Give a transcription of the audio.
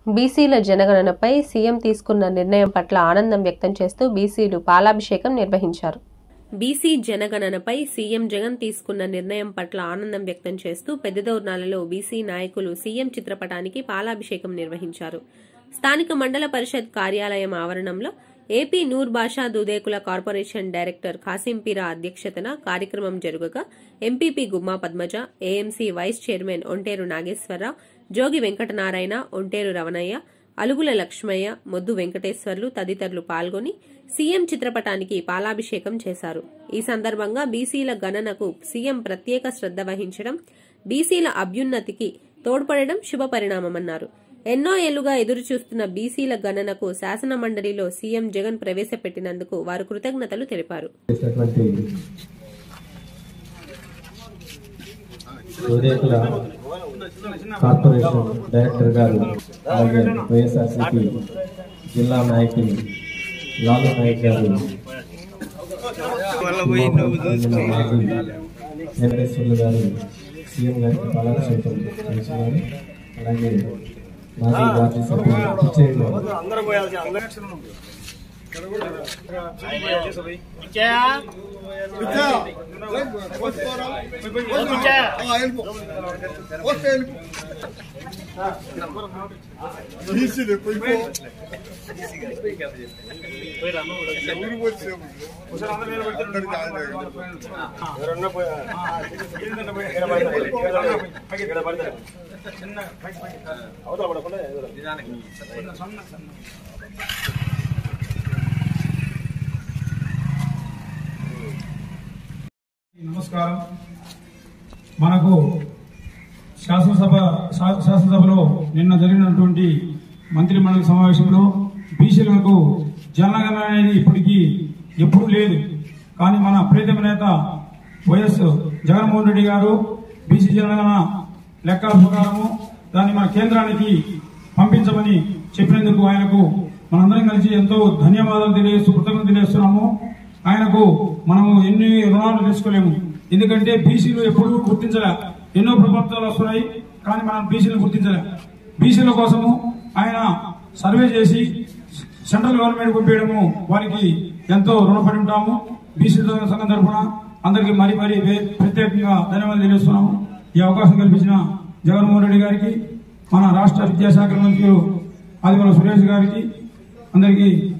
బీసీల జనగణనపై సీఎం తీసుకున్న నిర్ణయం పట్ల ఆనందం వ్యక్తం చేస్తూ బీసీలు పాలాభిషేకం నిర్వహించారు బీసీ జనగణనపై సీఎం జగన్ తీసుకున్న నిర్ణయం పట్ల ఆనందం వ్యక్తం చేస్తూ పెద్దదౌర్నాలలో బీసీ నాయకులు సీఎం చిత్రపటానికి పాలాభిషేకం నిర్వహించారు స్థానిక మండల పరిషత్ కార్యాలయం ఆవరణంలో AP Noor Basha Dudekula corporation director Khasimpeera అధ్యక్షతన కార్యక్రమం జరుగగా MPP Gumma Padmaja AMC vice chairman Onteru Nageswararao Jogi Venkatanarayana Onteru Ravanaiah Alugula Lakshmaiah Moddu Venkateswarlu తదితరులు పాల్గొని సీఎం చిత్రపటానికి పాలాభిషేకం చేశారు ఈ సందర్భంగా బీసీల గణనకు సీఎం ప్రత్యేక శ్రద్ధ వహించడం బీసీల అభ్యున్నతికి తోడ్పడడం శుభపరిణామమన్నారు ఎన్నో ఏళ్లుగా ఎదురుచూస్తున్న బీసీల గణనకు శాసన మండలిలో సీఎం జగన్ ప్రవేశపెట్టినందుకు వారు కృతజ్ఞతలు తెలిపారు చేసినటువంటి ఉదయకుల కార్పొరేషన్ డైరెక్టర్ గారు అలాగే వైఎస్ఆర్సీపీ జిల్లా నాయకులు లాలు నాయక్ గారు మాజీ వెంకటేశ్వర్లు గారు సీఎం గారికి పాలాభిషేకం చేస్తున్నారు అలాగే మాజీ పార్టీ సభ్యులు పిచ్చయ్య గారు నమస్కారం మనకు శాసనసభ శా- శాసనసభలో నిన్న జరిగినటువంటి మంత్రి మండలి సమావేశంలో బీసీలకు జనగణన అనేది ఇప్పటికీ ఎప్పుడూ లేదు కానీ మన ప్రీతమ నేత వైఎస్ జగన్మోహన్ రెడ్డి గారు బీసీ జనగణన లెక్కల ప్రకారము దాన్ని మన కేంద్రానికి పంపించమని చెప్పినందుకు ఆయనకు మనందరం కలిసి ఎంతో ధన్యవాదాలు తెలియజేస్తూ కృతజ్ఞతలు తెలియజేస్తున్నాము ఆయనకు మనము ఎన్ని రుణాలు తీసుకోలేము ఎందుకంటే బీసీలు ఎప్పుడూ గుర్తించలే ఎన్నో ప్రభుత్వాలు వస్తున్నాయి కానీ మనం బీసీలు గుర్తించలే బీసీల కోసము ఆయన సర్వే చేసి సెంట్రల్ గవర్నమెంట్ పంపించడము వారికి ఎంతో రుణపడి ఉంటాము బీసీల సంఘం తరఫున అందరికీ మరీ మరీ వే- ప్రత్యేకంగా ధన్యవాదాలు తెలియజేస్తున్నాము ఈ అవకాశం కల్పించిన జగన్మోహన్ రెడ్డి గారికి మన రాష్ట్ర విద్యాశాఖ మంత్రులు ఆదిమల సురేష్ గారికి అందరికీ